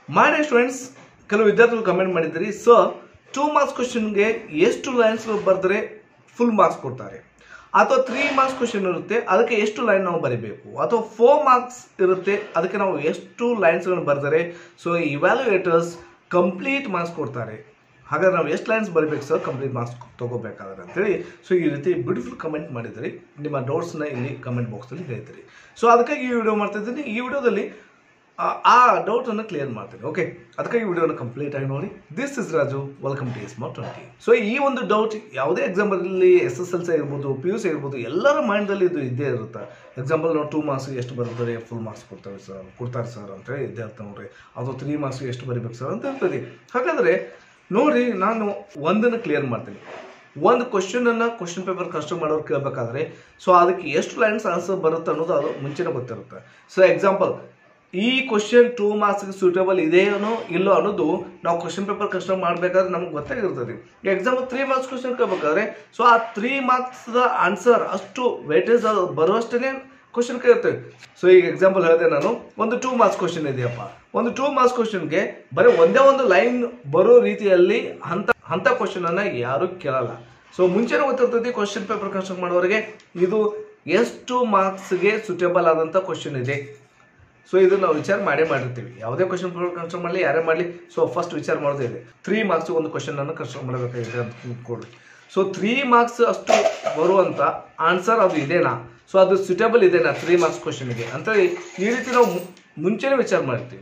ಮಾಡಿ ಸ್ಟೂಡೆಂಟ್ಸ್ ಕೆಲವು ವಿದ್ಯಾರ್ಥಿಗಳು ಕಮೆಂಟ್ ಮಾಡಿದ್ರಿ ಸರ್ ಟೂ ಮಾರ್ಕ್ಸ್ ಕ್ವಶನ್ಗೆ ಎಷ್ಟು ಲೈನ್ಸ್ ಬರೆದ್ರೆ ಫುಲ್ ಮಾರ್ಕ್ಸ್ ಕೊಡ್ತಾರೆ ಅಥವಾ ತ್ರೀ ಮಾರ್ಕ್ಸ್ ಕ್ವಶನ್ ಇರುತ್ತೆ ಅದಕ್ಕೆ ಎಷ್ಟು ಲೈನ್ ನಾವು ಬರೀಬೇಕು ಅಥವಾ ಫೋರ್ ಮಾರ್ಕ್ಸ್ ಇರುತ್ತೆ ಅದಕ್ಕೆ ನಾವು ಎಷ್ಟು ಲೈನ್ಸ್ಗಳನ್ನು ಬರೆದರೆ ಸೊ ಇವ್ಯಾಲ್ಯುಯೇಟರ್ಸ್ ಕಂಪ್ಲೀಟ್ ಮಾರ್ಕ್ಸ್ ಕೊಡ್ತಾರೆ ಹಾಗಾದ್ರೆ ನಾವು ಎಷ್ಟು ಲೈನ್ಸ್ ಬರೀಬೇಕು ಸರ್ ಕಂಪ್ಲೀಟ್ ಮಾರ್ಕ್ಸ್ ತೊಗೋಬೇಕಾದ್ರೆ ಅಂತೇಳಿ ಸೊ ಈ ರೀತಿ ಬ್ಯೂಟಿಫುಲ್ ಕಮೆಂಟ್ ಮಾಡಿದ್ರಿ ನಿಮ್ಮ ಡೌಟ್ಸ್ನ ಇಲ್ಲಿ ಕಮೆಂಟ್ ಬಾಕ್ಸಲ್ಲಿ ಹೇಳ್ತೀರಿ ಸೊ ಅದಕ್ಕಾಗಿ ಈ ವಿಡಿಯೋ ಮಾಡ್ತಾ ಇದ್ದೀನಿ ಈ ವಿಡಿಯೋದಲ್ಲಿ ಆ- ಆ ಡೌಟನ್ನು ಕ್ಲಿಯರ್ ಮಾಡ್ತೀನಿ ಓಕೆ ಅದಕ್ಕಾಗಿ ವಿಡಿಯೋನ ಕಂಪ್ಲೀಟ್ ಆಗಿ ನೋಡಿ this is Raju welcome to smart twenty so ಈ ಒಂದು ಡೌಟ್ ಯಾವುದೇ ಎಕ್ಸಾಂಪಲ್ಲಿ ಎಸ್ ಎಸ್ ಎಲ್ ಸಿ ಆಗಿರ್ಬೋದು ಪಿ ಯು ಸಿ ಆಗಿರ್ಬೋದು ಎಲ್ಲರ ಮೈಂಡಲ್ಲಿ ಇದು ಇದ್ದೇ ಇರುತ್ತೆ ಎಕ್ಸಾಂಪಲ್ ನಾವು ಟೂ ಮಾರ್ಕ್ಸ್ ಎಷ್ಟು ಬರೀತಾರೆ ಫುಲ್ ಮಾರ್ಕ್ಸ್ ಕೊಡ್ತಾರೆ ಸರ್ ಕೊಡ್ತಾರೆ ಸರ್ ಅಂತೇಳಿ ಇದ್ದೇ ಇರ್ತದೆ ನೋಡ್ರಿ ಅಥವಾ ತ್ರೀ ಮಾರ್ಕ್ಸ್ ಎಷ್ಟು ಬರೀಬೇಕು ಸರ್ ಅಂತ ಇರ್ತದೆ ಹಾಗಾದರೆ ನೋಡ್ರಿ ನಾನು ಒಂದನ್ನು ಕ್ಲಿಯರ್ ಮಾಡ್ತೀನಿ ಒಂದು ಕ್ವಶನನ್ನು ಕ್ವಶನ್ ಪೇಪರ್ ಕನ್ಸ್ಟ್ರಕ್ಟ್ ಮಾಡೋರು ಕೇಳಬೇಕಾದ್ರೆ ಸೊ ಅದಕ್ಕೆ ಎಷ್ಟು ಲೈನ್ಸ್ ಆನ್ಸರ್ ಬರುತ್ತೆ ಅನ್ನೋದು ಅದು ಮುಂಚೆನೇ ಗೊತ್ತಿರುತ್ತೆ ಸೊ ಎಕ್ಸಾಂಪಲ್ ಈ ಕ್ವಶನ್ ಟೂ ಮಾರ್ಕ್ಸ್ಗೆ ಸೂಟೇಬಲ್ ಇದೆಯೋ ಇಲ್ಲೋ ಅನ್ನೋದು ನಾವು ಕ್ವಶನ್ ಪೇಪರ್ ಕನ್ಸ್ಟ್ರಕ್ಟ್ ಮಾಡಬೇಕಾದ್ರೆ ನಮ್ಗೆ ಗೊತ್ತಾಗಿರ್ತದೆ ಎಕ್ಸಾಂಪಲ್ ತ್ರೀ ಮಾರ್ಕ್ಸ್ ಕ್ವಶನ್ ಕೇಳಬೇಕಾದ್ರೆ ಸೊ ಆ ತ್ರೀ ಮಾರ್ಕ್ಸ್ದ ಆನ್ಸರ್ ಅಷ್ಟು ವೇಟೇಜ್ ಅದು ಬರುವಷ್ಟೇ ಕ್ವಶನ್ ಕೇಳ್ತೇವೆ ಸೊ ಈಗ ಎಕ್ಸಾಂಪಲ್ ಹೇಳಿದೆ ನಾನು ಒಂದು ಟೂ ಮಾರ್ಕ್ಸ್ ಕ್ವಶನ್ ಇದೆಯಪ್ಪ ಒಂದು ಟೂ ಮಾರ್ಕ್ಸ್ ಕ್ವಶನ್ಗೆ ಬರೀ ಒಂದೇ ಒಂದು ಲೈನ್ ಬರೋ ರೀತಿಯಲ್ಲಿ ಅಂತ ಅಂತ ಕ್ವಶನ್ ಅನ್ನ ಯಾರು ಕೇಳಲ್ಲ ಸೊ ಮುಂಚೆನೇ ಗೊತ್ತಿರ್ತೈತಿ ಕ್ವಶನ್ ಪೇಪರ್ ಕನ್ಸ್ಟ್ರಕ್ಟ್ ಮಾಡೋರಿಗೆ ಇದು ಎಷ್ಟು ಮಾರ್ಕ್ಸ್ಗೆ ಸುಟೇಬಲ್ ಆದಂಥ ಕ್ವಶನ್ ಇದೆ ಸೊ ಇದು ನಾವು ವಿಚಾರ ಮಾಡೇ ಮಾಡಿರ್ತೀವಿ ಯಾವುದೇ ಕ್ವಶನ್ ಪೇಪರ್ ಕನ್ಸ್ಟ್ರಕ್ಟ್ ಮಾಡಲಿ ಯಾರೇ ಮಾಡಲಿ ಸೊ ಫಸ್ಟ್ ವಿಚಾರ ಮಾಡೋದೇ ಇದೆ ತ್ರೀ ಮಾರ್ಕ್ಸ್ ಒಂದು ಕ್ವಶನ್ ಅನ್ನು ಕನ್ಸ್ಟ್ರಕ್ಟ್ ಮಾಡಬೇಕಾಗಿದೆ ಅಂತ ಕೊಡ್ರಿ ಸೊ ತ್ರೀ ಮಾರ್ಕ್ಸ್ ಅಷ್ಟು ಬರುವಂಥ ಆನ್ಸರ್ ಅದು ಇದೇನಾ ಸೊ ಅದು ಸುಟೇಬಲ್ ಇದೆನಾ ತ್ರೀ ಮಾರ್ಕ್ಸ್ ಕ್ವಶನ್ಗೆ ಅಂತೇಳಿ ಈ ರೀತಿ ನಾವು ಮು- ಮುಂಚೆನೇ ವಿಚಾರ ಮಾಡ್ತೀವಿ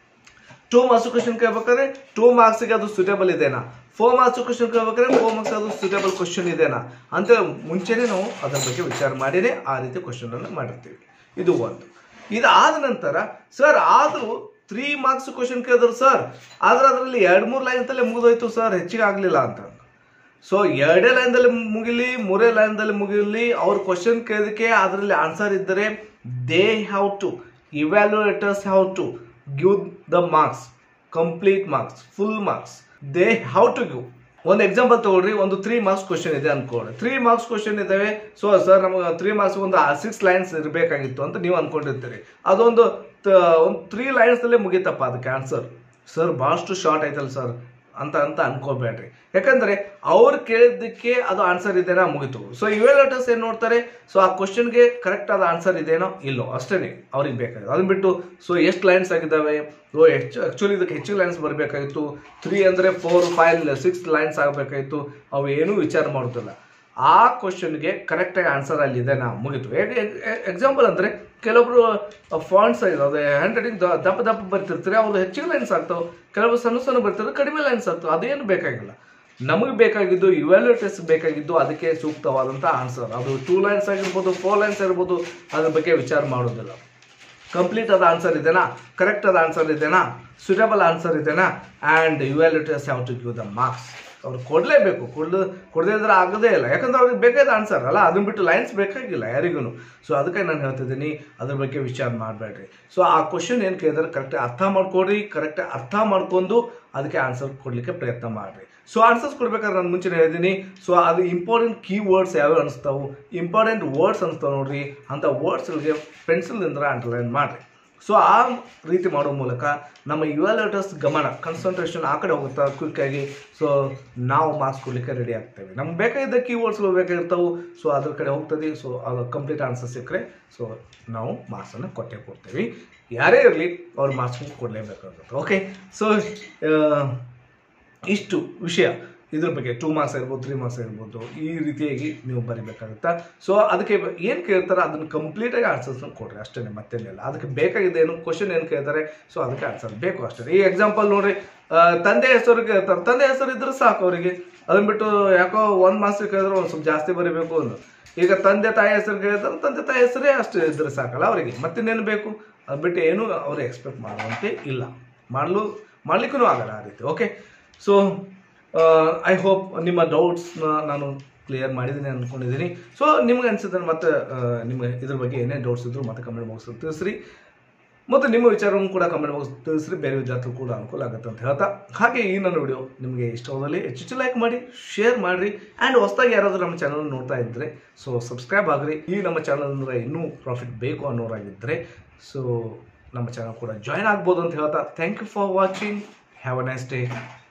ಟೂ ಮಾರ್ಕ್ಸ್ ಕ್ವಶನ್ ಕೇಳ್ಬೇಕಾದ್ರೆ ಟೂ ಮಾರ್ಕ್ಸ್ಗೆ ಅದು ಸುಟೇಬಲ್ ಇದೆನಾ ಫೋರ್ ಮಾರ್ಕ್ಸ್ ಕ್ವಶನ್ ಕೇಳ್ಬೇಕಾದ್ರೆ ಫೋರ್ ಮಾರ್ಕ್ಸ್ ಅದು ಸುಟೇಬಲ್ ಕ್ವಶನ್ ಇದೆನಾ ಅಂತ ಮುಂಚೆನೇ ನಾವು ಅದರ ಬಗ್ಗೆ ವಿಚಾರ ಮಾಡಿನೇ ಆ ರೀತಿ ಕ್ವಶನ್ ಅನ್ನು ಮಾಡಿರ್ತೀವಿ ಇದು ಒಂದು ಇದಾದ ನಂತರ ಸರ್ ಆದರೂ ತ್ರೀ ಮಾರ್ಕ್ಸ್ ಕ್ವಶನ್ ಕೇಳಿದ್ರು ಸರ್ ಆದ್ರೆ ಅದರಲ್ಲಿ ಎರಡು ಮೂರು ಲೈನ್ ತಲೆ ಮುಗಿದೋಯ್ತು ಸರ್ ಹೆಚ್ಚಿಗೆ ಆಗಲಿಲ್ಲ ಅಂತ ಸೊ ಎರಡೇ ಲೈನ್ದಲ್ಲಿ ಮುಗಿಲಿ ಮೂರೇ ಲೈನ್ದಲ್ಲಿ ಮುಗಿಲಿ ಅವ್ರ ಕ್ವಶನ್ ಕೇಳೋದಕ್ಕೆ ಅದರಲ್ಲಿ ಆನ್ಸರ್ ಇದ್ದರೆ they have to evaluators have to give the marks complete marks full marks they have to give ಒಂದು ಎಕ್ಸಾಂಪಲ್ ತಗೊಳ್ರಿ ಒಂದು ತ್ರೀ ಮಾರ್ಕ್ಸ್ ಕ್ವಶನ್ ಇದೆ ಅನ್ಕೊಳ್ಳಿ ತ್ರೀ ಮಾರ್ಕ್ಸ್ ಕ್ವಶನ್ ಇದಾವೆ ಸೊ ಸರ್ ನಮಗೆ ತ್ರೀ ಮಾರ್ಕ್ಸ್ ಒಂದು ಸಿಕ್ಸ್ ಲೈನ್ಸ್ ಇರಬೇಕಾಗಿತ್ತು ಅಂತ ನೀವು ಅನ್ಕೊಂಡಿರ್ತೀರಿ ಅದೊಂದು ತ- ಒಂದು ತ್ರೀ ಲೈನ್ಸಲ್ಲೇ ಮುಗೀತಪ್ಪ ಅದಕ್ಕೆ ಆನ್ಸರ್ ಸರ್ ಭಾಳಷ್ಟು ಶಾರ್ಟ್ ಆಯ್ತಲ್ಲ ಸರ್ ಅಂತ ಅಂತ ಅನ್ಕೋಬೇಡ್ರಿ ಯಾಕಂದ್ರೆ ಅವ್ರು ಕೇಳಿದ್ದಕ್ಕೆ ಅದು ಆನ್ಸರ್ ಇದೆನಾ ಮುಗಿತು ಸೊ ಇವೆಲ್ಲಟರ್ಸ್ ಏನ್ ನೋಡ್ತಾರೆ ಸೊ ಆ ಕ್ವಶನ್ಗೆ ಕರೆಕ್ಟ್ ಆದ ಆನ್ಸರ್ ಇದೇನೋ ಇಲ್ಲೋ ಅಷ್ಟೇನೆ ಅವ್ರಿಗೆ ಬೇಕಾಗಿದೆ ಅದನ್ನ ಬಿಟ್ಟು ಸೊ ಎಷ್ಟು ಲೈನ್ಸ್ ಆಗಿದ್ದಾವೆ ಓ ಹೆಚ್ಚು ಆ್ಯಕ್ಚುಲಿ ಇದಕ್ಕೆ ಹೆಚ್ಚು ಲೈನ್ಸ್ ಬರಬೇಕಾಗಿತ್ತು ತ್ರೀ ಅಂದರೆ ಫೋರ್ ಫೈವ್ ಸಿಕ್ಸ್ ಲೈನ್ಸ್ ಆಗಬೇಕಾಗಿತ್ತು ಅವು ಏನೂ ವಿಚಾರ ಮಾಡೋದಿಲ್ಲ ಆ ಕ್ವಶನ್ಗೆ ಕರೆಕ್ಟಾಗಿ ಆನ್ಸರ್ ಅಲ್ಲಿ ಇದೆನಾ ಮುಗೀತು ಎಕ್ಸಾಂಪಲ್ ಅಂದರೆ ಕೆಲವೊಬ್ರು ಫಾಂಟ್ ಸೈಜ್ ಅದೇ ಹ್ಯಾಂಡ್ ರೈಟಿಂಗ್ ದಪ್ಪ ದಪ್ಪ ಬರ್ತಿರ್ತಾರೆ ಅವ್ರು ಹೆಚ್ಚಿಗೆ ಲೈನ್ಸ್ ಆಗ್ತಾವೆ ಕೆಲವರು ಸಣ್ಣ ಸಣ್ಣ ಬರ್ತಿರ್ತಾರೆ ಕಡಿಮೆ ಲೈನ್ಸ್ ಆಗ್ತಾವೆ ಅದೇನು ಬೇಕಾಗಿಲ್ಲ ನಮಗೆ ಬೇಕಾಗಿದ್ದು ಇವ್ಯಾಲ್ಯೂಟರ್ಸ್ ಬೇಕಾಗಿದ್ದು ಅದಕ್ಕೆ ಸೂಕ್ತವಾದಂಥ ಆನ್ಸರ್ ಅದು ಟೂ ಲೈನ್ಸ್ ಆಗಿರ್ಬೋದು ಫೋರ್ ಲೈನ್ಸ್ ಆಗಿರ್ಬೋದು ಅದ್ರ ಬಗ್ಗೆ ವಿಚಾರ ಮಾಡೋದಿಲ್ಲ ಕಂಪ್ಲೀಟ್ ಆದ ಆನ್ಸರ್ ಇದೆನಾ ಕರೆಕ್ಟ್ ಆದ ಆನ್ಸರ್ ಇದೆನಾ ಸುಟೇಬಲ್ ಆನ್ಸರ್ ಇದೆನಾ and evaluators have to give the marks ಅವ್ರು ಕೊಡಲೇಬೇಕು ಕೊಡ್ದು ಕೊಡದೇ ಇದ್ರೆ ಆಗೋದೇ ಇಲ್ಲ ಯಾಕಂದ್ರೆ ಅವ್ರಿಗೆ ಬೇಕಾದ ಆನ್ಸರ್ ಅಲ್ಲ ಅದನ್ನ ಬಿಟ್ಟು ಲೈನ್ಸ್ ಬೇಕಾಗಿಲ್ಲ ಯಾರಿಗೂ ಸೊ ಅದಕ್ಕೆ ನಾನು ಹೇಳ್ತಿದ್ದೀನಿ ಅದ್ರ ಬಗ್ಗೆ ವಿಚಾರ ಮಾಡಬೇಡ್ರಿ ಸೊ ಆ ಕ್ವಶನ್ ಏನು ಕೇಳಿದ್ರೆ ಕರೆಕ್ಟಾಗಿ ಅರ್ಥ ಮಾಡ್ಕೊಡ್ರಿ ಕರೆಕ್ಟಾಗಿ ಅರ್ಥ ಮಾಡ್ಕೊಂಡು ಅದಕ್ಕೆ ಆನ್ಸರ್ ಕೊಡಲಿಕ್ಕೆ ಪ್ರಯತ್ನ ಮಾಡಿರಿ ಸೊ ಆನ್ಸರ್ಸ್ ಕೊಡ್ಬೇಕಾದ್ರೆ ನಾನು ಮುಂಚೆನೇ ಹೇಳಿದ್ದೀನಿ ಸೊ ಅದು ಇಂಪಾರ್ಟೆಂಟ್ ಕೀ ವರ್ಡ್ಸ್ ಯಾವ್ಯಾವ ಅನಿಸ್ತಾವು ಇಂಪಾರ್ಟೆಂಟ್ ವರ್ಡ್ಸ್ ಅನಿಸ್ತಾವೆ ನೋಡ್ರಿ ಅಂಥ ವರ್ಡ್ಸ್ಗಳಿಗೆ ಪೆನ್ಸಿಲ್ನಿಂದ ಅಂಡರ್ಲೈನ್ ಮಾಡಿರಿ ಸೊ ಆ ರೀತಿ ಮಾಡೋ ಮೂಲಕ ನಮ್ಮ ಇವ್ಯಾಲ್ಯೂಟರ್ಸ್ ಗಮನ ಕನ್ಸಂಟ್ರೇಷನ್ ಆ ಕಡೆ ಹೋಗುತ್ತಾ ಕ್ವಿಕ್ಕಾಗಿ ಸೊ ನಾವು ಮಾರ್ಕ್ಸ್ ಕೊಡಲಿಕ್ಕೆ ರೆಡಿ ಆಗ್ತೇವೆ ನಮ್ಗೆ ಬೇಕಾಗಿದ್ದ ಕೀವರ್ಡ್ಸ್ಗಳು ಬೇಕಾಗಿರ್ತಾವೆ ಸೊ ಅದ್ರ ಕಡೆ ಹೋಗ್ತದೆ ಸೊ ಅದು ಕಂಪ್ಲೀಟ್ ಆನ್ಸರ್ ಸಿಕ್ಕರೆ ಸೊ ನಾವು ಮಾರ್ಕ್ಸನ್ನು ಕೊಟ್ಟೆ ಕೊಡ್ತೇವೆ ಯಾರೇ ಇರಲಿ ಅವ್ರು ಮಾರ್ಕ್ಸ್ ಕೊಡಲೇಬೇಕಾಗುತ್ತೆ ಓಕೆ ಸೊ ಇಷ್ಟು ವಿಷಯ ಇದ್ರ ಬಗ್ಗೆ ಟೂ ಮಾರ್ಕ್ಸ್ ಇರ್ಬೋದು ತ್ರೀ ಮಾರ್ಕ್ಸ್ ಇರ್ಬೋದು ಈ ರೀತಿಯಾಗಿ ನೀವು ಬರಿಬೇಕಾಗುತ್ತಾ ಸೊ ಅದಕ್ಕೆ ಏನು ಕೇಳ್ತಾರೆ ಅದನ್ನು ಕಂಪ್ಲೀಟಾಗಿ ಆನ್ಸರ್ಸ್ನ ಕೊಡ್ರಿ ಅಷ್ಟೇ ಮತ್ತೇನಿಲ್ಲ ಅದಕ್ಕೆ ಬೇಕಾಗಿದೆ ಏನು ಕ್ವಶನ್ ಏನು ಕೇಳ್ತಾರೆ ಸೊ ಅದಕ್ಕೆ ಆನ್ಸರ್ ಬೇಕು ಅಷ್ಟೇ ಈ ಎಕ್ಸಾಂಪಲ್ ನೋಡ್ರಿ ಆ, ತಂದೆ ಹೆಸರು ಕೇಳ್ತಾರೆ ತಂದೆ ಹೆಸರು ಇದ್ರೆ ಸಾಕು ಅವರಿಗೆ ಅದನ್ನ ಬಿಟ್ಟು ಯಾಕೋ ಒಂದು ಮಾರ್ಕ್ಸ್ ಕೇಳಿದ್ರೆ ಒಂದು ಸ್ವಲ್ಪ ಜಾಸ್ತಿ ಬರೀಬೇಕು ಒಂದು ಈಗ ತಂದೆ ತಾಯಿ ಹೆಸರು ಕೇಳಿದ್ರೆ ತಂದೆ ತಾಯಿ ಹೆಸರೇ ಅಷ್ಟು ಇದ್ರೆ ಸಾಕಲ್ಲ ಅವರಿಗೆ ಮತ್ತಿನ್ನೇನು ಬೇಕು ಅದು ಬಿಟ್ಟು ಏನು ಅವರು ಎಕ್ಸ್ಪೆಕ್ಟ್ ಮಾಡುವಂತೆ ಇಲ್ಲ ಮಾಡಲು ಮಾಡ್ಲಿಕ್ಕೂ ಆಗಲ್ಲ ಆ ರೀತಿ ಓಕೆ ಸೊ ಐ ಹೋಪ್ ನಿಮ್ಮ ಡೌಟ್ಸ್ನ ನಾನು ಕ್ಲಿಯರ್ ಮಾಡಿದ್ದೀನಿ ಅಂದ್ಕೊಂಡಿದ್ದೀನಿ ಸೊ ನಿಮ್ಗೆ ಅನ್ಸಿದ್ರೆ ಮತ್ತೆ ಆ, ನಿಮ್ಗೆ ಇದ್ರ ಬಗ್ಗೆ ಏನೇ ಡೌಟ್ಸ್ ಇದ್ರು ಮತ್ತೆ ಕಮೆಂಟ್ ಬಾಕ್ಸ್ ತಿಳಿಸ್ರಿ ಮತ್ತು ನಿಮ್ಮ ವಿಚಾರವನ್ನು ಕೂಡ ಕಮೆಂಟ್ ಬಾಕ್ಸ್ ತಿಳಿಸ್ರಿ ಬೇರೆ ವಿದ್ಯಾರ್ಥಿಗಳು ಕೂಡ ಅನುಕೂಲ ಆಗುತ್ತೆ ಅಂತ ಹೇಳ್ತಾ ಹಾಗೆ ಈ ನನ್ನ ವಿಡಿಯೋ ನಿಮಗೆ ಇಷ್ಟವಾದಲ್ಲಿ ಹೆಚ್ಚು ಲೈಕ್ ಮಾಡಿ ಶೇರ್ ಮಾಡಿರಿ ಆ್ಯಂಡ್ ಹೊಸದಾಗಿ ಯಾರಾದರೂ ನಮ್ಮ ಚಾನಲ್ ನೋಡ್ತಾ ಇದ್ದರೆ ಸೊ ಸಬ್ಸ್ಕ್ರೈಬ್ ಆಗ್ರಿ ಈ ನಮ್ಮ ಚಾನಲ್ ಅಂದರೆ ಇನ್ನೂ ಪ್ರಾಫಿಟ್ ಬೇಕು ಅನ್ನೋರಾಗಿದ್ದರೆ ಸೊ ನಮ್ಮ ಚಾನಲ್ ಕೂಡ ಜಾಯ್ನ್ ಆಗ್ಬೋದು ಅಂತ ಹೇಳ್ತಾ thank you for watching have a nice day